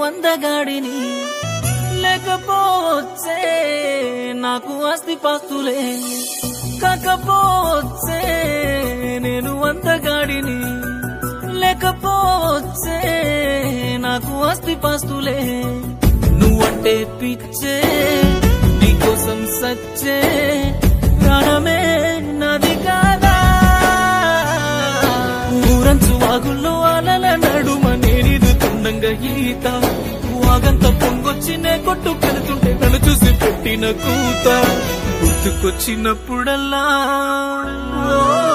అందగాడిని లేకపోవచ్చే నాకు ఆస్తి పాస్తులే కాకపోవచ్చే నేను అందగాడిని లేకపోవచ్చే నాకు ఆస్తి పాస్తులే నువ్వంటే పిచ్చే నీకోసం సచ్చే ప్రాణమే నది కాదా ఊరంచు వాగుల్లో అలల నడుమ నేనిదుతుండంగా ఈత వాగంత పొంగొచ్చి నే కొట్టు పెడుతుంటే నన్ను చూసి పెట్టిన కూత గుర్తుకొచ్చినప్పుడల్లా ఓ